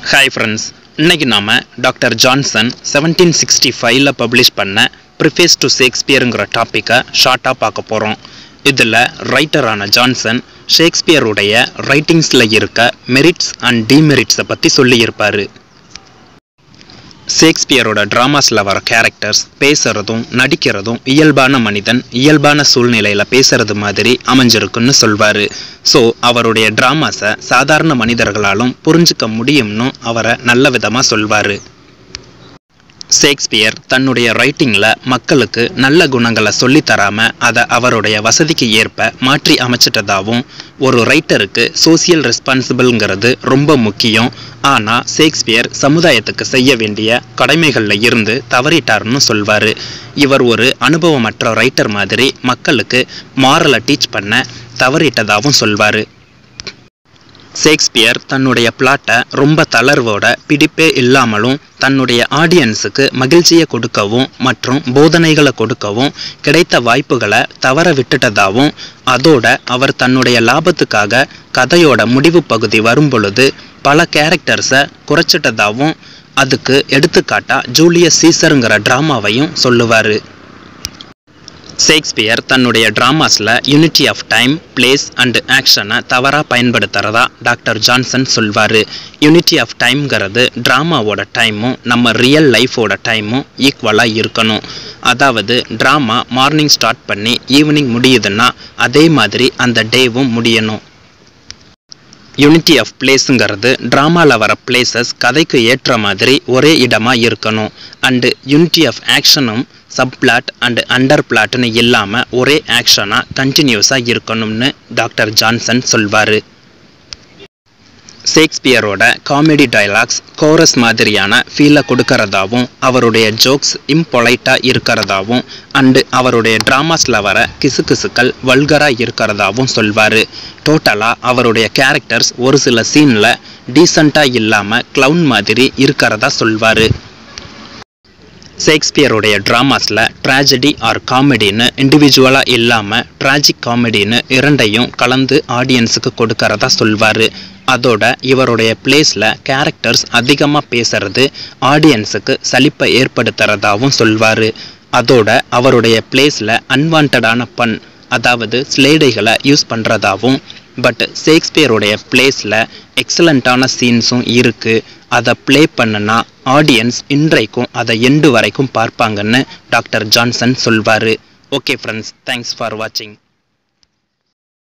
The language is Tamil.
ஹாய் ஃப்ரெண்ட்ஸ் இன்னைக்கு நாம டாக்டர் ஜான்சன் செவன்டீன் சிக்ஸ்டி ஃபைவ்ல பப்ளிஷ் பண்ண ப்ரிஃபேஸ் டு ஷேக்ஸ்பியருங்கிற டாப்பிக்கை ஷார்ட்டாக பார்க்க போகிறோம் இதில் ரைட்டரான ஜான்சன் ஷேக்ஸ்பியருடைய ரைட்டிங்ஸில் இருக்க மெரிட்ஸ் அண்ட் டிமெரிட்ஸை பற்றி சொல்லியிருப்பார் ஷேக்ஸ்பியரோட ட்ராமாஸில் வர கேரக்டர்ஸ் பேசுகிறதும் நடிக்கிறதும் இயல்பான மனிதன் இயல்பான சூழ்நிலையில் பேசுறது மாதிரி அமைஞ்சிருக்குன்னு சொல்வார் ஸோ அவருடைய ட்ராமாஸை சாதாரண மனிதர்களாலும் புரிஞ்சுக்க முடியும்னு அவரை நல்ல விதமாக சொல்வார் ஷேக்ஸ்பியர் தன்னுடைய ரைட்டிங்கில் மக்களுக்கு நல்ல குணங்களை சொல்லித் தராம அதை அவருடைய வசதிக்கு ஏற்ப மாற்றி அமைச்சிட்டதாகவும் ஒரு ரைட்டருக்கு சோசியல் ரெஸ்பான்சிபிள்ங்கிறது ரொம்ப முக்கியம் ஆனால் ஷேக்ஸ்பியர் சமுதாயத்துக்கு செய்ய வேண்டிய கடமைகளில் இருந்து தவறிட்டார்னு சொல்வார் இவர் ஒரு அனுபவமற்ற ரைட்டர் மாதிரி மக்களுக்கு மாரலை டீச் பண்ண தவறிட்டதாகவும் சொல்வார் ஷேக்ஸ்பியர் தன்னுடைய பிளாட்டை ரொம்ப தளர்வோட பிடிப்பே இல்லாமலும் தன்னுடைய ஆடியன்ஸுக்கு மகிழ்ச்சியை கொடுக்கவும் மற்றும் போதனைகளை கொடுக்கவும் கிடைத்த வாய்ப்புகளை தவற விட்டுட்டதாகவும் அதோட அவர் தன்னுடைய லாபத்துக்காக கதையோட முடிவு பகுதி வரும் பொழுது பல கேரக்டர்ஸை குறைச்சிட்டதாகவும் அதுக்கு எடுத்துக்காட்டா ஜூலியஸ் சீசருங்கிற ட்ராமாவையும் சொல்லுவார் ஷேக்ஸ்பியர் தன்னுடைய ட்ராமாஸில் unity of time place and ஆக்ஷனை தவறாக பயன்படுத்துகிறதா டாக்டர் ஜான்சன் சொல்வார் யூனிட்டி ஆஃப் டைம்ங்கிறது ட்ராமாவோட டைமும் நம்ம ரியல் லைஃபோட டைமும் ஈக்குவலாக இருக்கணும் அதாவது ட்ராமா மார்னிங் ஸ்டார்ட் பண்ணி ஈவினிங் முடியுதுன்னா அதே மாதிரி அந்த டேவும் முடியணும் யூனிட்டி ஆஃப் பிளேஸுங்கிறது ட்ராமாவில் வர பிளேசஸ் கதைக்கு ஏற்ற மாதிரி ஒரே இடமாக இருக்கணும் அண்டு யூனிட்டி ஆஃப் ஆக்ஷனும் சப் பிளாட் அண்டு அண்டர் பிளாட்னு இல்லாமல் ஒரே ஆக்ஷனாக கண்டினியூஸாக இருக்கணும்னு டாக்டர் ஜான்சன் சொல்வார் ஷேக்ஸ்பியரோட காமெடி டைலாக்ஸ் கோரஸ் மாதிரியான ஃபீலை கொடுக்கறதாவும் அவருடைய ஜோக்ஸ் இம்பொலைட்டாக இருக்கிறதாவும் அண்டு அவருடைய ட்ராமாஸில் வர கிசுகிசுக்கள் வல்கராக இருக்கிறதாவும் சொல்வார் டோட்டலாக அவருடைய கேரக்டர்ஸ் ஒரு சில சீனில் டீசண்டாக இல்லாமல் க்ளவுன் மாதிரி இருக்கிறதா சொல்வார் ஷேக்ஸ்பியருடைய ட்ராமாஸில் ட்ராஜடி ஆர் காமெடின்னு இண்டிவிஜுவலாக இல்லாமல் ட்ராஜிக் காமெடின்னு இரண்டையும் கலந்து ஆடியன்ஸுக்கு கொடுக்கறதா சொல்வார் அதோட இவருடைய பிளேஸில் கேரக்டர்ஸ் அதிகமாக பேசுறது ஆடியன்ஸுக்கு சலிப்பை ஏற்படுத்துறதாவும் சொல்வார் அதோட அவருடைய பிளேஸில் அன்வான்டான பண் அதாவது ஸ்லேடைகளை யூஸ் பண்ணுறதாவும் பட் ஷேக்ஸ்பியருடைய பிளேஸில் எக்ஸலண்ட்டான சீன்ஸும் இருக்குது அதை ப்ளே பண்ணுனா ஆடியன்ஸ் இன்றைக்கும் அதை எண்டு வரைக்கும் பார்ப்பாங்கன்னு டாக்டர் ஜான்சன் சொல்வார் ஓகே ஃப்ரெண்ட்ஸ் தேங்க்ஸ் ஃபார் வாட்சிங்